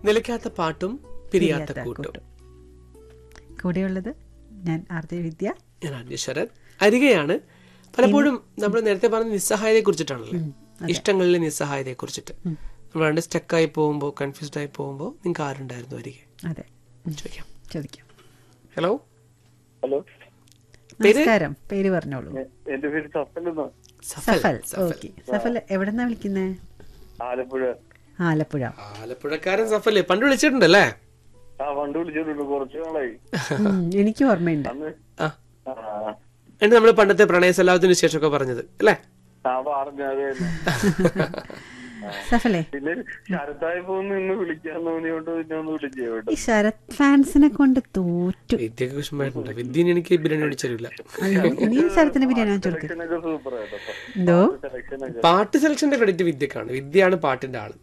നിലയ്ക്കാത്ത പാട്ടും പിരിയാത്ത കൂട്ടും കൂട്ടും കൂടെയുള്ളത് ഞാൻ ആർ ജെ വിദ്യ ഞാൻ ആദ്യ ശരത് അരികെയാണ് പലപ്പോഴും നമ്മൾ നേരത്തെ പറഞ്ഞ നിസ്സഹായതയെ കുറിച്ചിട്ടാണല്ലോ ഇഷ്ടങ്ങളിലെ നിസ്സഹായതയെ കുറിച്ചിട്ട് നമ്മൾ രണ്ട് സ്റ്റക്കായി പോകുമ്പോൾ കൺഫ്യൂസ്ഡ് ആയി പോകുമ്പോൾ നിങ്ങൾക്ക് ആരുണ്ടായിരുന്നു അരികെ അതെ ഉം. ചോദിക്കാം ചോദിക്കാം ഹലോ ഹലോ നമസ്കാരം പേര് പറഞ്ഞോളൂ എ- എന്റെ പേര് സഫൽ എന്നാ സഫൽ ഓക്കെ സഫൽ എവിടെന്നാ വിളിക്കുന്നേ ആലപ്പുഴ ആലപ്പുഴ ആലപ്പുഴക്കാരൻ സഫല്ലേ പണ്ട് വിളിച്ചിട്ടുണ്ടല്ലേ ആ പണ്ട് വിളിച്ചിട്ടുണ്ട് കുറച്ചു നാളായി ഉം, എനിക്ക് ഓർമ്മയുണ്ട് അന്ന് ആ ആ എന്നിട്ട് നമ്മൾ പണ്ടത്തെ പ്രണയസല്ലാത്തിന് ശേഷമൊക്കെ പറഞ്ഞത് അല്ലേ ആ പറഞ്ഞു അത് തന്നെ സഫലെ പിന്നെ ശരത്തായപ്പോ ഒന്ന് ഇന്ന് വിളിക്കാൻ തോന്നിയോണ്ട് പിന്നെ ഒന്ന് വിളിച്ചേ കേട്ടോ ഈ ശരത് ഫാൻസിനെ കൊണ്ട് തോറ്റു വിദ്യക്ക് വിഷമമായിട്ടുണ്ട് വിദ്യന് എനിക്ക് ബിരിയാണി അടിച്ചിട്ടില്ല അയ്യോ, ഇനിയും ശരത്തിന് ബിരിയാണി വാങ്ങിച്ചു കൊടുക്ക് സെലക്ഷൻ ഒക്കെ സൂപ്പർ ആയിട്ടോ എന്തോ സെലക്ഷൻ ഒക്കെ പാട്ട് സെലക്ഷന്റെ ക്രെഡിറ്റ് വിദ്യക്കാണ് വിദ്യയാണ് പാട്ടിന്റെ ആള്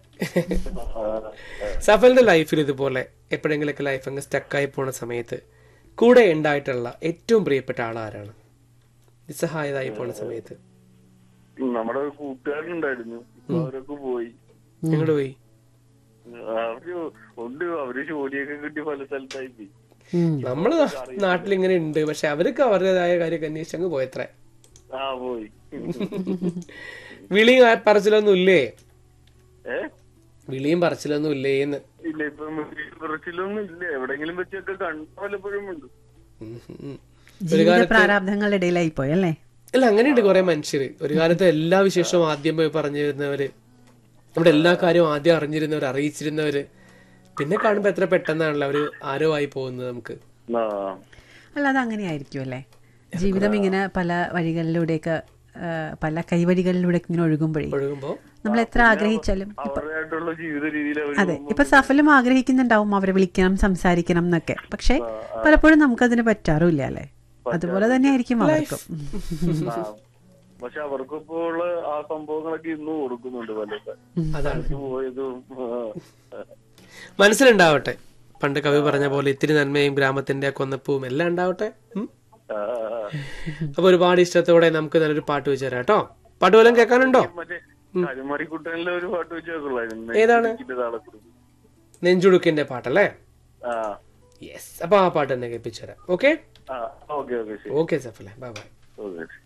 സഫലിന്റെ ലൈഫിൽ ഇതുപോലെ എപ്പോഴെങ്കിലൊക്കെ ലൈഫ് അങ്ങ് സ്റ്റക്കായി പോണ സമയത്ത് കൂടെ ഉണ്ടായിട്ടുള്ള ഏറ്റവും പ്രിയപ്പെട്ട ആൾ ആരാണ് നിസ്സഹായതായി പോണ സമയത്ത് നമ്മുടെ ഒരു കൂട്ടുകാരനുണ്ടായിരുന്നു ഇപ്പൊ അവരൊക്കെ പോയി എങ്ങോട്ട് പോയി അവര് ഉണ്ട് അവര് ജോലിയൊക്കെ കിട്ടി പല സ്ഥലത്തായി പോയി ഉം. നമ്മള് നാട്ടിൽ ഇങ്ങനെ ഉണ്ട് പക്ഷെ അവർക്ക് അവരുടേതായ കാര്യമൊക്കെ അന്വേഷിച്ച് അങ്ങ് പോയത്രേ ആ പോയി വിളിയും ആ പറച്ചിലൊന്നും ഇല്ലേ ഏ വിളിയും പറച്ചിലൊന്നും ഇല്ലേ എന്ന് ഇല്ല ഇപ്പൊ കുറച്ചിലൊന്നും ഇല്ല എവിടെങ്കിലും വെച്ചൊക്കെ കണ്ട പലപ്പോഴും ഉണ്ട് ഉം ഉം. ജീവിത പ്രാരാബ്ദങ്ങളുടെ ഇടയിലായി പോയി അല്ലേ അല്ല അങ്ങനെയുണ്ട് കുറെ മനുഷ്യര് ഒരു കാലത്ത് എല്ലാ വിശേഷവും ആദ്യം പോയി പറഞ്ഞിരുന്നവര് നമ്മുടെ എല്ലാ കാര്യവും ആദ്യം അറിഞ്ഞിരുന്നവർ അറിയിച്ചിരുന്നവര് പിന്നെ കാണുമ്പോ എത്ര പെട്ടെന്നാണല്ലോ അവര് ആരോ ആയി പോകുന്നത് നമുക്ക് ആ അല്ല അത് അങ്ങനെ ആയിരിക്കും അല്ലേ ജീവിതം ഇങ്ങനെ പല വഴികളിലൂടെയൊക്കെ ആ, പല കൈവഴികളിലൂടെ ഇങ്ങനെ ഒഴുകുമ്പോഴേ ഒഴുകുമ്പോ നമ്മൾ എത്ര ആഗ്രഹിച്ചാലും അവരുടെയായിട്ടുള്ള ജീവിത രീതിയിൽ അവർ അതെ ഇപ്പൊ സഫലും ആഗ്രഹിക്കുന്നുണ്ടാവും അവരെ വിളിക്കണം സംസാരിക്കണം എന്നൊക്കെ പക്ഷെ പലപ്പോഴും നമുക്കതിന് പറ്റാറുമില്ല അല്ലേ അതുപോലെ തന്നെ ആയിരിക്കും അവർക്കും ഉം. പക്ഷെ അവർക്കിപ്പോ ഉള്ള ആ സംഭവങ്ങളൊക്കെ ഇന്നും കൊടുക്കുന്നുണ്ട് പലൊക്കെ അതാണ് പോയതും ആ. മനസ്സിലുണ്ടാവട്ടെ പണ്ട് കവി പറഞ്ഞ പോലെ ഇത്തിരി നന്മയും ഗ്രാമത്തിന്റെ കൊന്നപ്പൂവും എല്ലാം ഉണ്ടാവട്ടെ ഉം. ആ, ആ. അപ്പൊ ഒരുപാട് ഇഷ്ടത്തോടെ നമുക്ക് നല്ലൊരു പാട്ട് വെച്ചു തരാം കേട്ടോ പാട്ട് വല്ലതും കേൾക്കാനുണ്ടോ മറ്റേ കരിമറിക്കുട്ടനിലെ ഒരു പാട്ട് വെച്ചേക്കുള്ളായിരുന്നു ഏതാണ്? താളത്തിൽ നെഞ്ചുടുക്കിന്റെ പാട്ടല്ലേ ആ യെസ് അപ്പൊ ആ പാട്ട് തന്നെ കേൾപ്പിച്ചു തരാം ഓക്കെ ആ ഓക്കെ ഓക്കെ ശരി ഓക്കെ സഫലെ ബൈ ബൈ ഓക്കെ